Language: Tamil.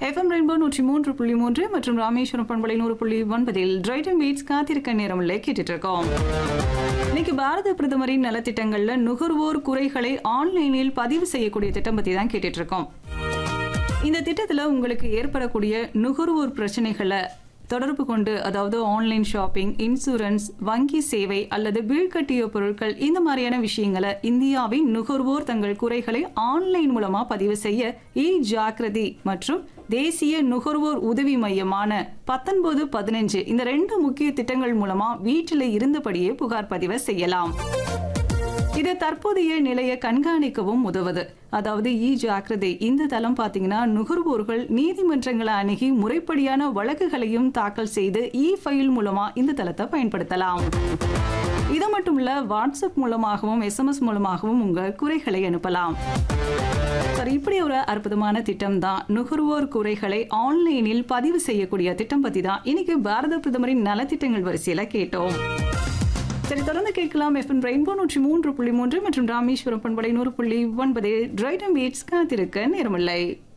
எஃப்எம் ரெயின்போ நூற்றி மூன்று புள்ளி மூன்று மற்றும் ராமேஸ்வரம் பண்பலை நூறு புள்ளி ஒன்பதில் டிரைட்டன் பீட்ஸ் காத்திருக்க நேரமில்லை கேட்டுட்டு இருக்கோம் இன்னைக்கு பாரத பிரதமரின் நலத்திட்டங்கள்ல நுகர்வோர் குறைகளை ஆன்லைனில் பதிவு செய்யக்கூடிய திட்டம் பத்தி தான் கேட்டுட்டு இருக்கோம் இந்த திட்டத்துல உங்களுக்கு ஏற்படக்கூடிய நுகர்வோர் பிரச்சனைகளை தொடர்பு கொண்டு அதாவது ஆன்லைன் ஷாப்பிங் இன்சூரன்ஸ் வங்கி சேவை அல்லது பில் கட்டிய பொருட்கள் இந்த மாதிரியான விஷயங்களை இந்தியாவின் நுகர்வோர் தங்கள் குறைகளை ஆன்லைன் மூலமா பதிவு செய்ய இ ஜாக்கிரதி மற்றும் தேசிய நுகர்வோர் உதவி மையமான பத்தொன்பது பதினஞ்சு இந்த ரெண்டு முக்கிய திட்டங்கள் மூலமா வீட்டில் இருந்தபடியே புகார் பதிவை செய்யலாம் இது தற்போதைய நிலையை கண்காணிக்கவும் உதவுது அதாவது இ ஜாக்கிரதை இந்த தளம் பார்த்தீங்கன்னா நுகர்வோர்கள் நீதிமன்றங்களை அணுகி முறைப்படியான வழக்குகளையும் தாக்கல் செய்து இ ஃபைல் மூலமா இந்த தளத்தை பயன்படுத்தலாம் இது மட்டும் இல்ல வாட்ஸ்அப் மூலமாகவும் எஸ்எம்எஸ் மூலமாகவும் உங்க குறைகளை அனுப்பலாம் சரி இப்படி ஒரு அற்புதமான திட்டம் தான் நுகர்வோர் குறைகளை ஆன்லைனில் பதிவு செய்யக்கூடிய திட்டம் பத்தி தான் இன்னைக்கு பாரத பிரதமரின் நலத்திட்டங்கள் வரிசையில கேட்டோம் சரி தொடர்ந்து கேட்கலாம் எஃப்என் ரெயின்போ நூற்றி மூன்று புள்ளி மூன்று மற்றும் ராமேஸ்வரம் பண்பலை நூறு புள்ளி ஒன்பது டிரைடம் பீட்ஸ் காத்திருக்க நேரமில்லை